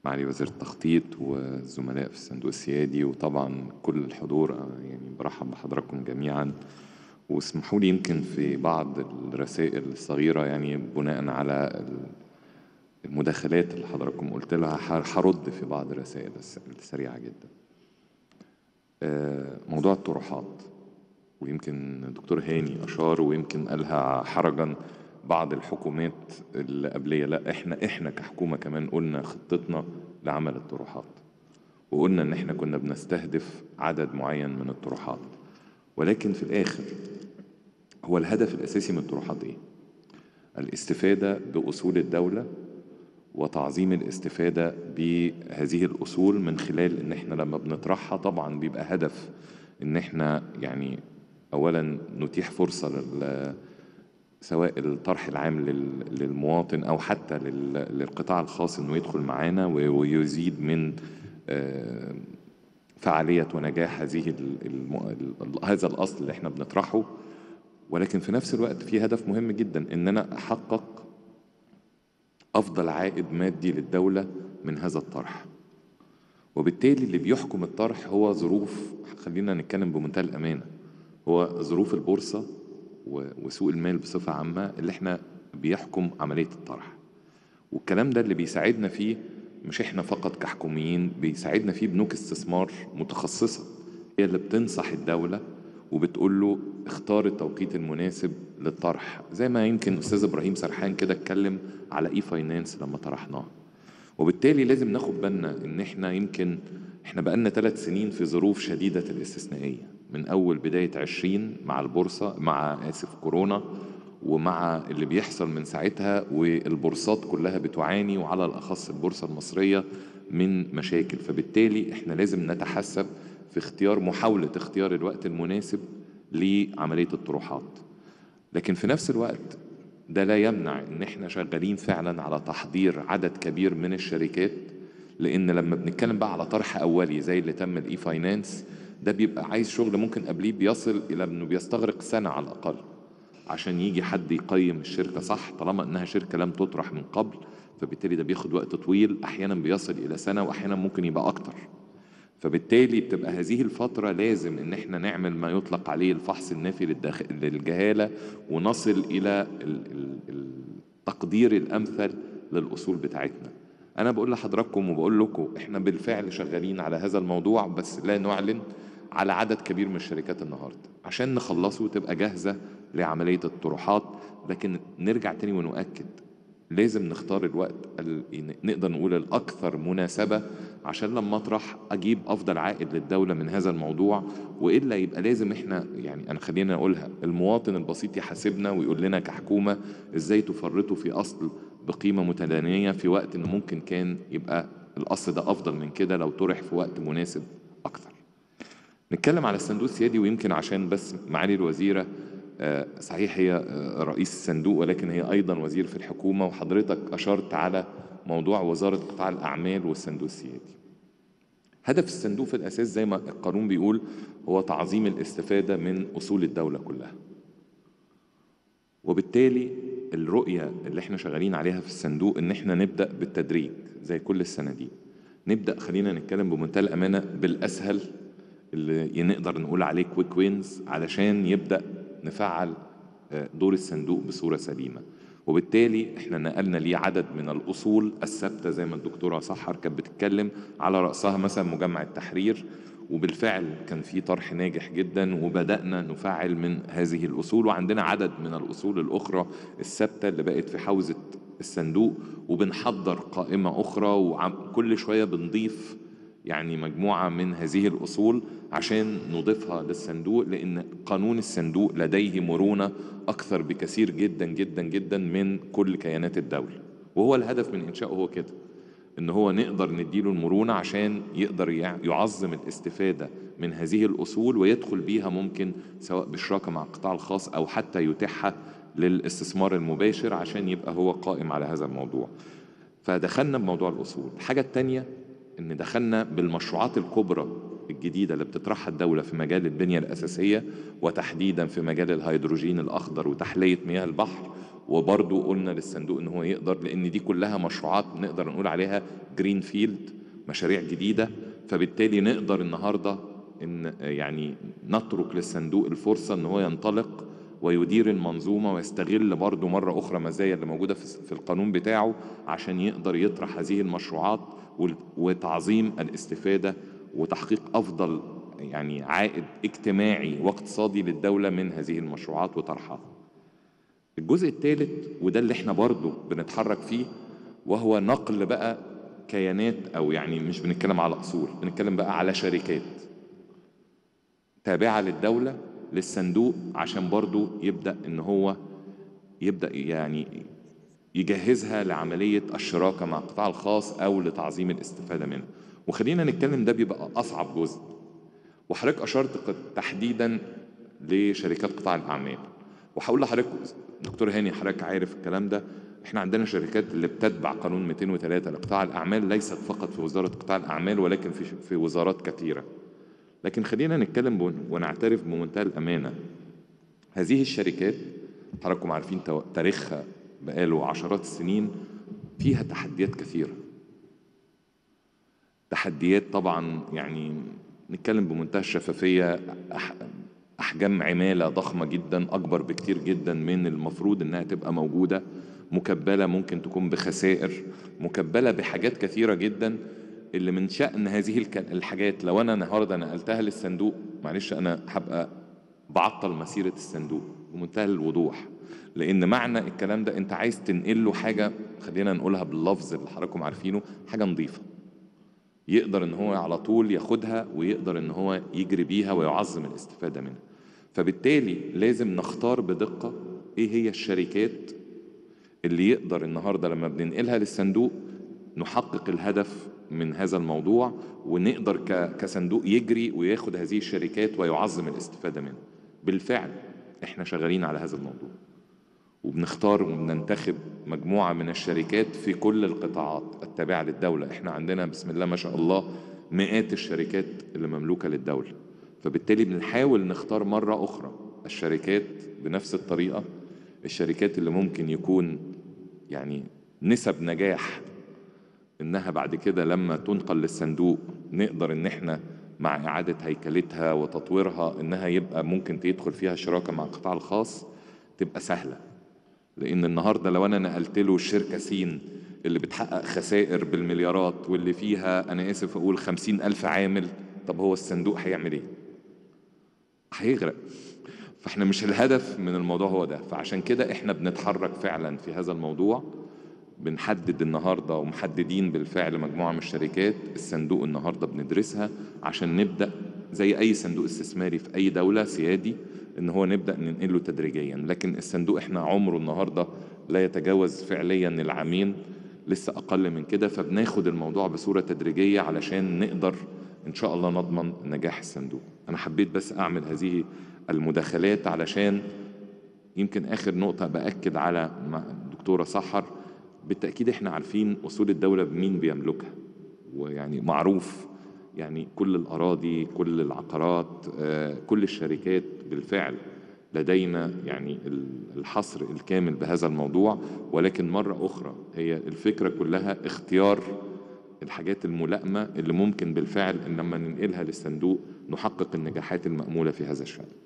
معالي وزير التخطيط والزملاء في الصندوق السيادي وطبعا كل الحضور يعني برحب بحضراتكم جميعا واسمحوا لي يمكن في بعض الرسائل الصغيرة يعني بناء على المداخلات اللي حضراتكم قلت لها هرد في بعض الرسائل السريعة جدا موضوع الطروحات ويمكن الدكتور هاني أشار ويمكن قالها حرجا بعض الحكومات اللي قبلية لا احنا احنا كحكومة كمان قلنا خطتنا لعمل الطروحات وقلنا ان احنا كنا بنستهدف عدد معين من الطروحات ولكن في الاخر هو الهدف الاساسي من الطروحات ايه الاستفادة باصول الدولة وتعظيم الاستفادة بهذه الأصول من خلال إن إحنا لما بنطرحها طبعا بيبقى هدف إن إحنا يعني أولا نتيح فرصة لل سواء الطرح العام للمواطن أو حتى للقطاع الخاص إنه يدخل معانا ويزيد من فعالية ونجاح هذه هذا الأصل اللي إحنا بنطرحه ولكن في نفس الوقت في هدف مهم جدا إن أنا أحقق أفضل عائد مادي للدولة من هذا الطرح وبالتالي اللي بيحكم الطرح هو ظروف خلينا نتكلم بمنتهى الأمانة هو ظروف البورصة وسوق المال بصفة عامة اللي احنا بيحكم عملية الطرح والكلام ده اللي بيساعدنا فيه مش احنا فقط كحكوميين بيساعدنا فيه بنوك استثمار متخصصة هي اللي بتنصح الدولة وبتقول له اختار التوقيت المناسب للطرح زي ما يمكن استاذ ابراهيم سرحان كده اتكلم على اي فاينانس لما طرحناه وبالتالي لازم ناخد بالنا ان احنا يمكن احنا بقالنا ثلاث سنين في ظروف شديدة الاستثنائية من اول بداية عشرين مع البورصة مع اسف كورونا ومع اللي بيحصل من ساعتها والبورصات كلها بتعاني وعلى الاخص البورصة المصرية من مشاكل فبالتالي احنا لازم نتحسب في اختيار محاولة اختيار الوقت المناسب لعملية الطروحات لكن في نفس الوقت ده لا يمنع ان احنا شغالين فعلا على تحضير عدد كبير من الشركات لان لما بنتكلم بقى على طرح اولي زي اللي تم الاي فاينانس ده بيبقى عايز شغل ممكن قبليه بيصل الى انه بيستغرق سنه على الاقل عشان يجي حد يقيم الشركه صح طالما انها شركه لم تطرح من قبل فبالتالي ده بياخد وقت طويل احيانا بيصل الى سنه واحيانا ممكن يبقى اكتر فبالتالي بتبقى هذه الفترة لازم ان احنا نعمل ما يطلق عليه الفحص النافي للدخ... للجهالة ونصل الى التقدير الامثل للاصول بتاعتنا انا بقول لحضراتكم وبقول لكم احنا بالفعل شغالين على هذا الموضوع بس لا نعلن على عدد كبير من الشركات النهاردة عشان نخلصه وتبقى جاهزة لعملية الطروحات لكن نرجع تاني ونؤكد لازم نختار الوقت نقدر نقول الأكثر مناسبة عشان لما أطرح أجيب أفضل عائد للدولة من هذا الموضوع وإلا يبقى لازم إحنا يعني أنا خلينا نقولها المواطن البسيط يحاسبنا ويقول لنا كحكومة إزاي تفرطوا في أصل بقيمة متدانية في وقت إنه ممكن كان يبقى الأصل ده أفضل من كده لو طرح في وقت مناسب أكثر. نتكلم على الصندوق السيادي ويمكن عشان بس معالي الوزيرة صحيح هي رئيس الصندوق ولكن هي أيضا وزير في الحكومة وحضرتك أشرت على موضوع وزارة قطاع الأعمال والصندوق السيادي هدف الصندوق في الأساس زي ما القانون بيقول هو تعظيم الاستفادة من أصول الدولة كلها وبالتالي الرؤية اللي احنا شغالين عليها في الصندوق ان احنا نبدأ بالتدريج زي كل السنة دي نبدأ خلينا نتكلم بمنتهى الأمانة بالأسهل اللي نقدر نقول عليه كويك وينز علشان يبدأ نفعل دور الصندوق بصورة سليمة وبالتالي احنا نقلنا ليه عدد من الأصول الثابتة زي ما الدكتورة سحر كانت بتتكلم على رأسها مثلا مجمع التحرير وبالفعل كان في طرح ناجح جدا وبدأنا نفعل من هذه الأصول وعندنا عدد من الأصول الأخرى الثابتة اللي بقت في حوزة الصندوق وبنحضر قائمة أخرى وكل شوية بنضيف يعني مجموعة من هذه الأصول عشان نضيفها للصندوق لأن قانون الصندوق لديه مرونة أكثر بكثير جدا جدا جدا من كل كيانات الدولة وهو الهدف من إنشائه هو كده إن هو نقدر نديله المرونة عشان يقدر يعظم الاستفادة من هذه الأصول ويدخل بيها ممكن سواء بشراكة مع القطاع الخاص أو حتى يتيحها للاستثمار المباشر عشان يبقى هو قائم على هذا الموضوع فدخلنا بموضوع الأصول الحاجة التانية ان دخلنا بالمشروعات الكبرى الجديدة اللي بتطرحها الدولة في مجال البنية الأساسية وتحديدا في مجال الهيدروجين الأخضر وتحلية مياه البحر وبرضو قلنا للصندوق ان هو يقدر لان دي كلها مشروعات نقدر نقول عليها جرين فيلد مشاريع جديدة فبالتالي نقدر النهاردة ان يعني نترك للصندوق الفرصة ان هو ينطلق ويدير المنظومة ويستغل برضو مرة أخرى مزايا اللي موجودة في القانون بتاعه عشان يقدر يطرح هذه المشروعات وتعظيم الاستفادة وتحقيق أفضل يعني عائد اجتماعي واقتصادي للدولة من هذه المشروعات وطرحها الجزء الثالث وده اللي احنا برضو بنتحرك فيه وهو نقل بقى كيانات او يعني مش بنتكلم على اصول بنتكلم بقى على شركات تابعة للدولة للصندوق عشان برضو يبدأ ان هو يبدأ يعني يجهزها لعملية الشراكة مع القطاع الخاص او لتعظيم الاستفادة منه وخلينا نتكلم ده بيبقى اصعب جزء وحضرتك اشرت تحديدا لشركات قطاع الاعمال وهقول لحضرتك دكتور هاني حضرتك عارف الكلام ده احنا عندنا شركات اللي بتتبع قانون 203 لقطاع الاعمال ليست فقط في وزاره قطاع الاعمال ولكن في في وزارات كثيره لكن خلينا نتكلم ونعترف بمنتهى الامانه هذه الشركات حضراتكم عارفين تاريخها بقاله عشرات السنين فيها تحديات كثيره تحديات طبعا يعني نتكلم بمنتهى الشفافيه احجام عماله ضخمه جدا اكبر بكتير جدا من المفروض انها تبقى موجوده مكبله ممكن تكون بخسائر مكبله بحاجات كثيره جدا اللي من شأن هذه الحاجات لو انا النهارده نقلتها للصندوق معلش انا هبقى بعطل مسيره الصندوق بمنتهى الوضوح لان معنى الكلام ده انت عايز تنقل له حاجه خلينا نقولها باللفظ اللي حضراتكم عارفينه حاجه نظيفه يقدر ان هو على طول ياخدها ويقدر ان هو يجري بيها ويعظم الاستفاده منها فبالتالي لازم نختار بدقه ايه هي الشركات اللي يقدر النهارده لما بننقلها للصندوق نحقق الهدف من هذا الموضوع ونقدر كصندوق يجري وياخد هذه الشركات ويعظم الاستفاده منها بالفعل احنا شغالين على هذا الموضوع وبنختار وبننتخب مجموعة من الشركات في كل القطاعات التابعة للدولة احنا عندنا بسم الله ما شاء الله مئات الشركات اللي مملوكة للدولة فبالتالي بنحاول نختار مرة أخرى الشركات بنفس الطريقة الشركات اللي ممكن يكون يعني نسب نجاح انها بعد كده لما تنقل للصندوق نقدر ان احنا مع اعاده هيكلتها وتطويرها انها يبقى ممكن تدخل فيها شراكه مع القطاع الخاص تبقى سهله لان النهارده لو انا نقلت له الشركه سين اللي بتحقق خسائر بالمليارات واللي فيها انا اسف اقول خمسين الف عامل طب هو الصندوق هيعمل ايه هيغرق فاحنا مش الهدف من الموضوع هو ده فعشان كده احنا بنتحرك فعلا في هذا الموضوع بنحدد النهارده ومحددين بالفعل مجموعه من الشركات الصندوق النهارده بندرسها عشان نبدا زي اي صندوق استثماري في اي دوله سيادي ان هو نبدا ننقله تدريجيا لكن الصندوق احنا عمره النهارده لا يتجاوز فعليا العامين لسه اقل من كده فبناخد الموضوع بصوره تدريجيه علشان نقدر ان شاء الله نضمن نجاح الصندوق انا حبيت بس اعمل هذه المداخلات علشان يمكن اخر نقطه باكد على الدكتوره سحر بالتاكيد احنا عارفين اصول الدوله بمين بيملكها ويعني معروف يعني كل الأراضي كل العقارات كل الشركات بالفعل لدينا يعني الحصر الكامل بهذا الموضوع ولكن مرة أخرى هي الفكرة كلها اختيار الحاجات الملائمة اللي ممكن بالفعل إن لما ننقلها للصندوق نحقق النجاحات المأمولة في هذا الشأن